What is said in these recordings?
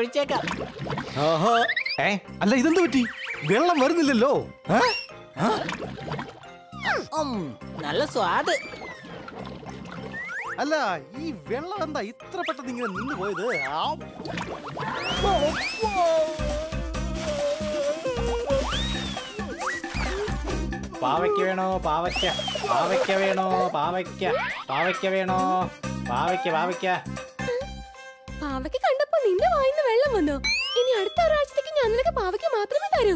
ഒഴിച്ചേക്കാം ആഹാ ഏ അല്ല ഇതെന്ത് പറ്റി വെള്ളം വരുന്നില്ലല്ലോ ഏ? ഉം, നല്ല സ്വാദ് അല്ല ഈ വെള്ളം എന്താ ഇത്ര പെട്ടെന്ന് ഇങ്ങനെ നിന്ന് പോയത് ആ. പാവയ്ക്ക വേണോ പാവയ്ക്ക പാവയ്ക്ക വേണോ പാവയ്ക്ക പാവയ്ക്ക വേണോ പാവയ്ക്ക പാവയ്ക്ക പാവയ്ക്ക് കണ്ടപ്പോ നിന്റെ വായിന്ന് വെള്ളം വന്നോ ഇനി അടുത്ത ഒരാഴ്ചത്തേക്ക് ഞാൻ നിനക്ക് പാവയ്ക്ക് മാത്രമേ തരൂ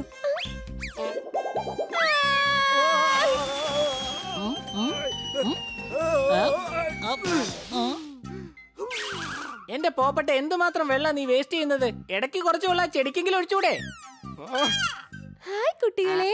എന്റെ പോപ്പട്ടെ എന്തുമാത്രം വെള്ളം നീ വേസ്റ്റ് ചെയ്യുന്നത് ഇടയ്ക്ക് കുറച്ച് വെള്ളം ആ ചെടിക്കെങ്കിലും ഒഴിച്ചൂടെ ഹായ് കുട്ടികളെ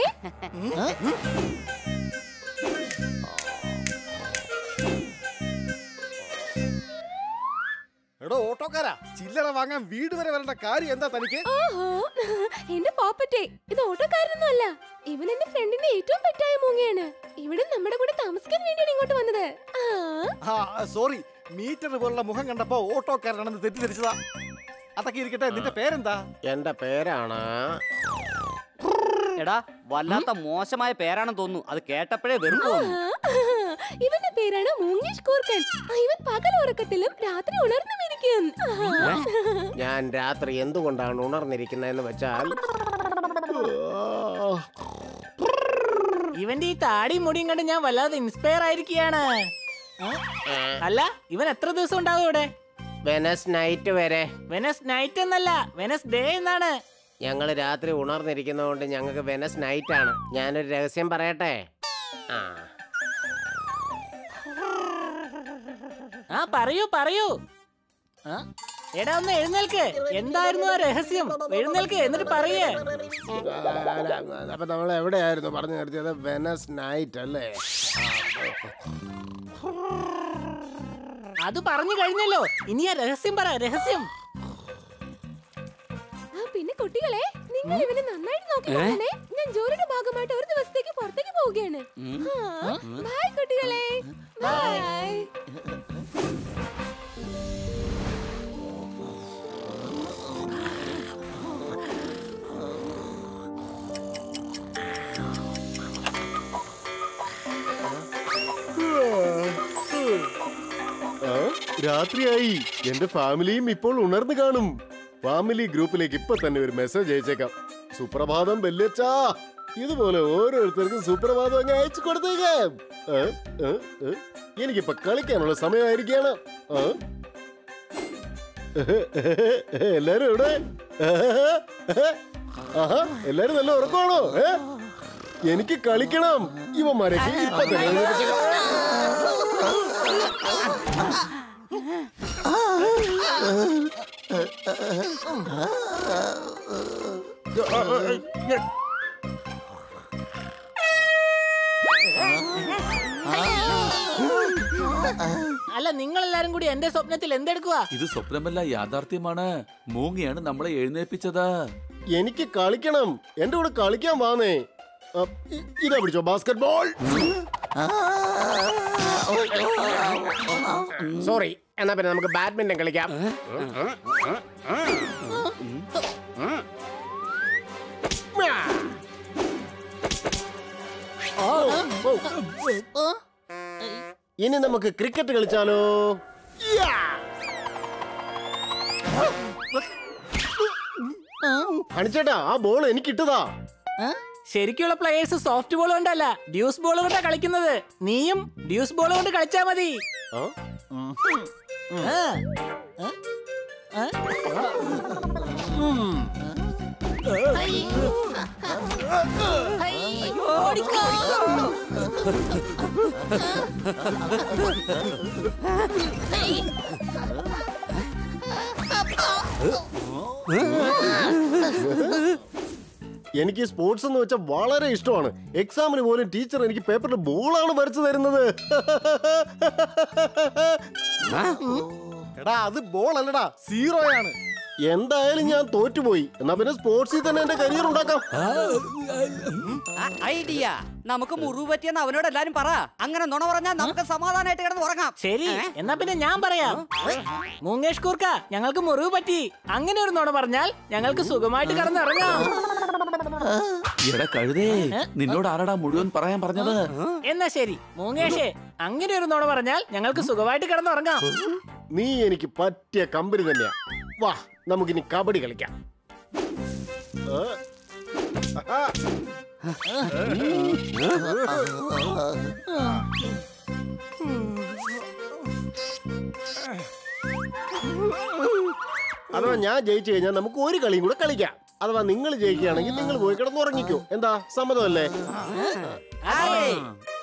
എടോ ഓട്ടോക്കാരാ ചില്ലറ വാങ്ങാൻ വീട് വരെ വരേണ്ട കാര്യം എന്താ തനിക്ക് ഓഹോ എന്റെ പോപ്പറ്റെ ഇത് ഓട്ടോക്കാരനൊന്നും അല്ല ഇവൻ എന്റെ ഫ്രണ്ടിന്റെ ഏറ്റവും പെറ്റായ മൂങ്ങയാണ് ഇവിടെ നമ്മുടെ കൂടെ താമസിക്കാൻ വേണ്ടിയാണ് ഇങ്ങോട്ട് വന്നത് ആ ആ സോറി മീറ്റർ പോലുള്ള മുഖം കണ്ടപ്പോ ഓട്ടോക്കാരനാണെന്ന് തെറ്റിദ്ധരിച്ചതാ അതൊക്കെ ഇരിക്കട്ടെ നിന്റെ പേരെന്താ എന്റെ പേരാണ് എടാ വല്ലാത്ത മോശമായ പേരാണെന്ന് തോന്നുന്നു അത് കേട്ടപ്പോഴേ വെറും തോന്നുന്നു ഇവന്റെ പേരാണ് മൂങ്ങേഷ് കൂർക്കൻ ആ, ഇവൻ പകൽ ഉറക്കത്തിലും രാത്രി ഉണർന്നും ഇരിക്കും ഞാൻ രാത്രി എന്തുകൊണ്ടാണ് ഉണർന്നിരിക്കുന്നതെന്ന് വെച്ചാൽ ഇവന്റെ ഈ താടിയും മുടിയും കണ്ട് ഞാൻ വല്ലാതെ ഇൻസ്പയർ ആയിരിക്കുകയാണ് ആ? അല്ല ഇവൻ എത്ര ദിവസം ഉണ്ടാവും ഇവിടെ വെനസ് നൈറ്റ് വരെ വെനസ് നൈറ്റ് എന്നല്ല വെനസ് ഡേ എന്നാണ് ഞങ്ങൾ രാത്രി ഉണർന്നിരിക്കുന്നതുകൊണ്ട് ഞങ്ങൾക്ക് വെനസ് നൈറ്റ് ആണ് ഞാനൊരു രഹസ്യം പറയട്ടെ ആ ആ പറയൂ പറയൂ ആ? എടാ ഒന്ന് എഴുന്നേൽക്ക് എന്തായിരുന്നു ആ രഹസ്യം എഴുന്നേൽക്ക് എന്നിട്ട് പറയേ അപ്പൊ നമ്മൾ എവിടെയായിരുന്നു പറഞ്ഞു നിർത്തിയത് വെനസ് നൈറ്റ് അല്ലേ അത് പറഞ്ഞു കഴിഞ്ഞല്ലോ ഇനി ആ രഹസ്യം പറ രഹസ്യം ആ, പിന്നെ കുട്ടികളെ നിങ്ങൾ ഇവനെ നന്നായിട്ട് നോക്കിക്കോളണേ ഞാൻ ജോലിയുടെ ഭാഗമായിട്ട് ഒരു ദിവസത്തേക്ക് പുറത്തേക്ക് പോവുകയാണ് ബൈ കുട്ടികളെ ബൈ ആ, രാത്രിയായി എന്റെ ഫാമിലിയും ഇപ്പോൾ ഉണർന്നു കാണും ഫാമിലി ഗ്രൂപ്പിലേക്ക് ഇപ്പൊ തന്നെ ഒരു മെസ്സേജ് അയച്ചേക്കാം സുപ്രഭാതം വല്യച്ചാ ഇതുപോലെ ഓരോരുത്തർക്കും സുപ്രഭാതം അങ്ങ് അയച്ചു കൊടുത്തേക്കാം ആ, ആ, ആ. എനിക്കിപ്പൊ കളിക്കാനുള്ള സമയമായിരിക്കാണ് ആ? എല്ലാരും എവിടെ ആഹാ എല്ലാരും നല്ല ഉറക്കമാണോ ഏ? എനിക്ക് കളിക്കണം ഇവന്മാരൊക്കെ ഇപ്പൊ തന്നെ എഴുന്നേൽപ്പിച്ചേക്കാം. അല്ല നിങ്ങൾ എല്ലാരും കൂടി എന്റെ സ്വപ്നത്തിൽ എന്തെടുക്കുക ഇത് സ്വപ്നമല്ല യാഥാർത്ഥ്യമാണ് മൂങ്ങയാണ് നമ്മളെ എഴുന്നേൽപ്പിച്ചത് എനിക്ക് കളിക്കണം എന്റെ കൂടെ കളിക്കാൻ വാന്നേ ആ, ഇ- ഇതാ പിടിച്ചോ ബാസ്കറ്റ് ബോൾ സോറി എന്നാ പിന്നെ നമുക്ക് ബാഡ്മിന്റൺ കളിക്കാം ഇനി നമുക്ക് ക്രിക്കറ്റ് കളിച്ചാലോ അണിച്ചേട്ടാ ആ ബോൾ എനിക്ക് ഇട്ടതാ ആ? ശരിക്കുള്ള പ്ലേയേഴ്സ് സോഫ്റ്റ് ബോൾ കൊണ്ടല്ല ഡ്യൂസ് ബോൾ കൊണ്ടാ കളിക്കുന്നത് നീയും ഡ്യൂസ് ബോൾ കൊണ്ട് കളിച്ചാ മതി ആ? ആ. ആ? ആ? ഉം. ഹൈ. ഹൈ. ഓടിക്കോ. ഹൈ. എനിക്ക് സ്പോർട്സ് എന്ന് വെച്ചാൽ വളരെ ഇഷ്ടമാണ് എക്സാമിന് പോലും ടീച്ചർ എനിക്ക് പേപ്പറിൽ ബോളാണ് വരച്ചു തരുന്നത് എടാ അത് ബോൾ അല്ലടാ സീറോയാണ് എന്തായാലും ഞാൻ തോറ്റുപോയി എന്നാ പിന്നെ സ്പോർട്സിൽ തന്നെ എന്റെ കരിയർ ഉണ്ടാക്കാം ഐഡിയ നമുക്ക് മുറിവ് പറ്റിയെന്ന് അവനോട് എല്ലാരും പറ അങ്ങനെ നുണ പറഞ്ഞാൽ നമുക്ക് സമാധാനമായിട്ട് കിടന്ന് ഉറങ്ങാം ശരി എന്നാ പിന്നെ ഞാൻ പറയാം മൂങ്ങേഷ് കൂർക്ക ഞങ്ങൾക്ക് മുറിവ് പറ്റി അങ്ങനെ ഒരു നോണ പറഞ്ഞാൽ ഞങ്ങൾക്ക് സുഖമായിട്ട് കിടന്നിറങ്ങാം എടാ കഴുതേ നിന്നോട് ആരാടാ മുഴുവൻ പറയാൻ പറഞ്ഞത് എന്നാ ശരി മൂങ്ങേഷേ അങ്ങനെ ഒരു നോണ പറഞ്ഞാൽ ഞങ്ങൾക്ക് സുഖമായിട്ട് കിടന്നുറങ്ങാം നീ എനിക്ക് പറ്റിയ കമ്പനി തന്നെയാ വാ നമുക്കിനി കബഡി കളിക്കാം ആ. ആഹാ. അഥവാ ഞാൻ ജയിച്ചു കഴിഞ്ഞാൽ നമുക്ക് ഒരു കളിയും കൂടെ കളിക്കാം അഥവാ നിങ്ങൾ ജയിക്കുകയാണെങ്കിൽ നിങ്ങൾ പോയി കിടന്ന് ഉറങ്ങിക്കോ എന്താ സമ്മതമല്ലേ ആയ്.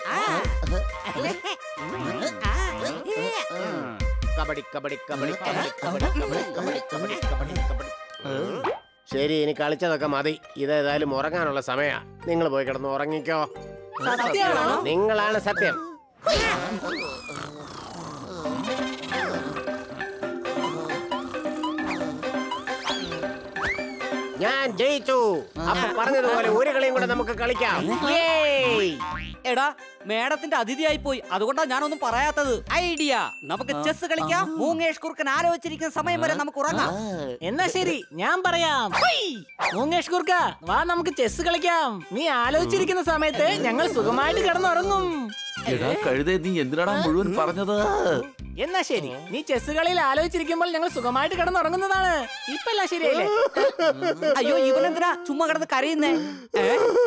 കബഡി കബഡി കബഡി കബഡി കബഡി കബഡി കബഡി കബഡി കബഡി കബഡി ശരി ഇനി കളിച്ചതൊക്കെ മതി ഇതേതായാലും ഉറങ്ങാനുള്ള സമയാ നിങ്ങൾ പോയി കിടന്ന് ഉറങ്ങിക്കോ സത്യമാണോ നിങ്ങളാണ് സത്യം ഞാൻ ജയിച്ചു അപ്പൊ പറഞ്ഞതുപോലെ ഒരു കളിയും കൂടെ നമുക്ക് കളിക്കാം ഏയ്! എടാ മേഡത്തിന്റെ അതിഥിയായി പോയി അതുകൊണ്ടാ ഞാനൊന്നും പറയാത്തത് ഐഡിയ നമുക്ക് ചെസ് കളിക്കാം മൂങ്ങേഷ് കുറുക്കൻ ആലോചിച്ചിരിക്കുന്ന സമയം വരെ നമുക്ക് ഉറങ്ങാം എന്നാ ശരി ഞാൻ പറയാം ഹുയ്! മൂങ്ങേഷ് കുർക്ക വാ നമുക്ക് ചെസ് കളിക്കാം നീ ആലോചിച്ചിരിക്കുന്ന സമയത്ത് ഞങ്ങൾ സുഖമായിട്ട് കിടന്നുറങ്ങും എടാ കഴുതേ നീ എന്തിനാടാ മുഴുവൻ പറഞ്ഞത് എന്നാ ശരി നീ ചെസ് കളിയിൽ ആലോചിച്ചിരിക്കുമ്പോൾ ഞങ്ങൾ സുഖമായിട്ട് കിടന്നുറങ്ങുന്നതാണ് ഇപ്പല്ല ശരിയല്ലേ അയ്യോ ഇവനെന്തിനാ ചുമ്മാ കിടന്ന് കരയുന്നേ ഏ?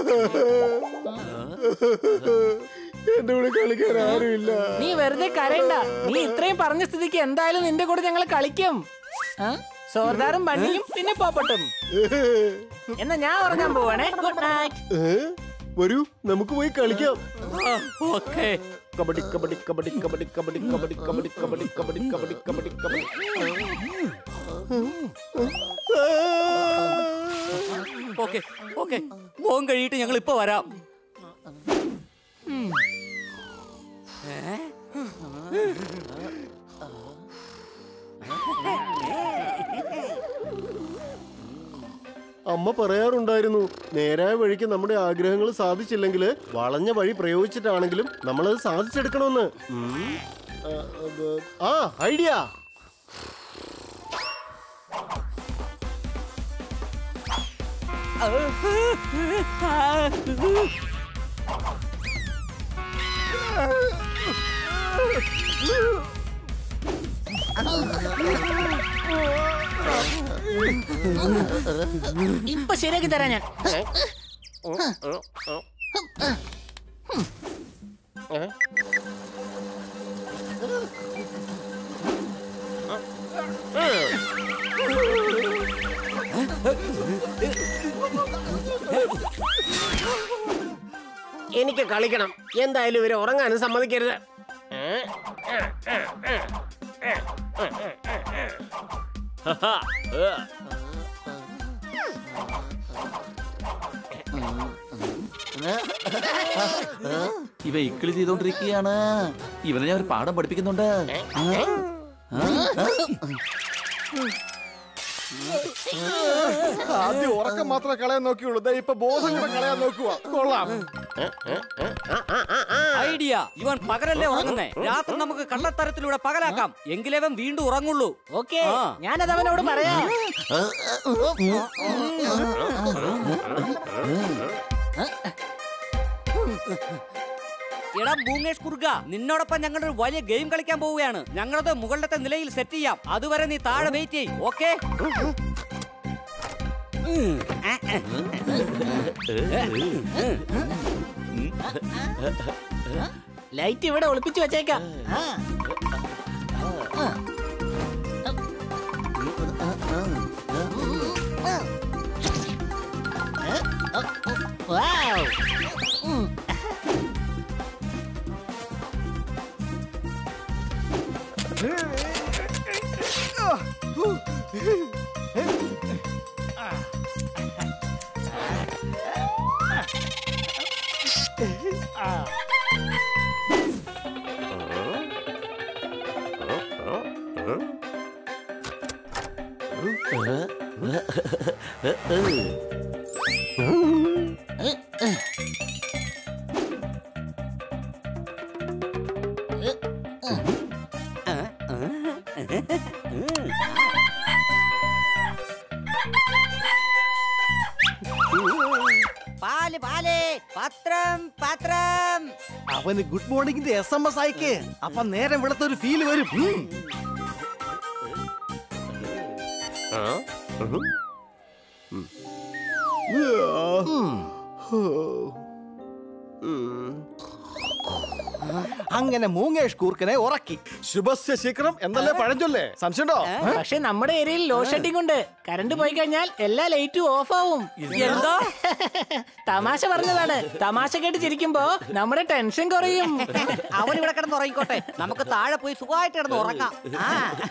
എന്റെ കൂടെ കളിക്കാൻ ആരുമില്ല നീ വെറുതെ കരയണ്ട നീ ഇത്രയും പറഞ്ഞ സ്ഥിതിക്ക് എന്തായാലും നിന്റെ കൂടെ ഞങ്ങൾ കളിക്കും ആ? സോർദാറും ബണ്ണിയും പിന്നെ പോപ്പട്ടും എന്നാ ഞാൻ ഉറങ്ങാൻ പോവാണേ ഗുഡ് നൈറ്റ് ഏ? വരൂ നമുക്ക് പോയി കളിക്കാം okay kabaddi kabaddi kabaddi kabaddi kabaddi kabaddi kabaddi kabaddi kabaddi kabaddi kabaddi kabaddi okay okay മോൻ കഴിയിട്ട് ഞങ്ങൾ ഇപ്പൊ വരാം അമ്മ പറയാറുണ്ടായിരുന്നു നേരായ വഴിക്ക് നമ്മുടെ ആഗ്രഹങ്ങൾ സാധിച്ചില്ലെങ്കിൽ വളഞ്ഞ വഴി പ്രയോഗിച്ചിട്ടാണെങ്കിലും നമ്മളത് സാധിച്ചെടുക്കണമെന്ന് ഉം. ആ, അത്, ആ ഐഡിയ ഇപ്പൊ ശരിയാക്കി തരാം ഞാൻ എനിക്ക് കളിക്കണം എന്തായാലും ഇവരെ ഉറങ്ങാനും സമ്മതിക്കരുത് ഇവ ഇക്കിളി ചെയ്തോണ്ടിരിക്കുകയാണ് ഇവനെ ഞാൻ ഒരു പാഠം പഠിപ്പിക്കുന്നുണ്ട് ആദ്യം ഉറക്കം മാത്രമേ കളയാൻ നോക്കിയുള്ളൂ ദേ ഇപ്പൊ ബോധം കൂടെ കളയാൻ നോക്കുക കൊള്ളാം ഐഡിയ ഇവൻ പകലല്ലേ ഉറങ്ങുന്നേ രാത്രി നമുക്ക് കള്ളത്തരത്തിലൂടെ പകലാക്കാം എങ്കിലേ അവൻ വീണ്ടും ഉറങ്ങുള്ളൂ ഓക്കെ ആ. ഞാനത് അവനോട് പറയാം എടാ ഭൂമേഷ് കുറുക നിന്നോടൊപ്പം ഞങ്ങളൊരു വലിയ ഗെയിം കളിക്കാൻ പോവുകയാണ് ഞങ്ങളത് മുകളിലത്തെ നിലയിൽ സെറ്റ് ചെയ്യാം അതുവരെ നീ താഴെ വെയിറ്റ് ചെയ്യും ഓക്കെ ലൈറ്റ് ഇവിടെ ഒളിപ്പിച്ചു വെച്ചേക്കാം ആ. ആ. Wow. ഉം. ഏ, ഏ. പാല് പാല് പത്രം പത്രം അവന് ഗുഡ് മോർണിംഗിന്റെ എസ് എം എസ് അയക്ക് അപ്പൊ നേരം വെളുത്തൊരു ഫീല് വരും ഉം. ആ? ഉഹും. ഉം. ഉം. അങ്ങനെ മൂങ്ങേഷ് കൂർക്കനെ ഉറക്കി ശുഭസ്യ ശീഘ്രം എന്നല്ലേ പഴഞ്ചൊല്ലേ സംശയമുണ്ടോ പക്ഷെ നമ്മുടെ ഏരിയയിൽ ലോ ഷെഡിംഗ് ഉണ്ട് കറണ്ട് പോയി കഴിഞ്ഞാൽ എല്ലാ ലൈറ്റും ഓഫ് ആവും എന്താ തമാശ പറഞ്ഞതാണ് തമാശ കേട്ട് ചിരിക്കുമ്പോ നമ്മുടെ ടെൻഷൻ കുറയും അവൻ ഇവിടെ കിടന്ന് ഉറങ്ങിക്കോട്ടെ നമുക്ക് താഴെ പോയി സുഖമായിട്ട് കിടന്ന് ഉറങ്ങാം ആ.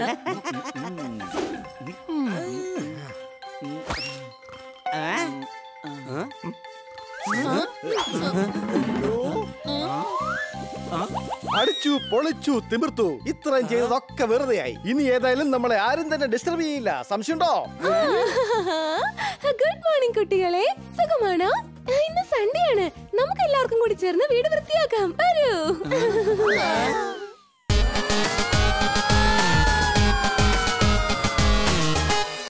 ഏ? അടിച്ചു പൊളിച്ചു തിമിർത്തു ഇത്രയും ചെയ്തതൊക്കെ വെറുതെയായി ഇനി ഏതായാലും നമ്മളെ ആരും തന്നെ ഡിസ്റ്റർബ് ചെയ്യില്ല സംശയമുണ്ടോ ഗുഡ് മോർണിംഗ് കുട്ടികളെ സുഖമാണോ ആ, ഇന്ന് സൺഡേ ആണ് നമുക്ക് എല്ലാവർക്കും കൂടി ചേർന്ന് വീട് വൃത്തിയാക്കാം വരൂ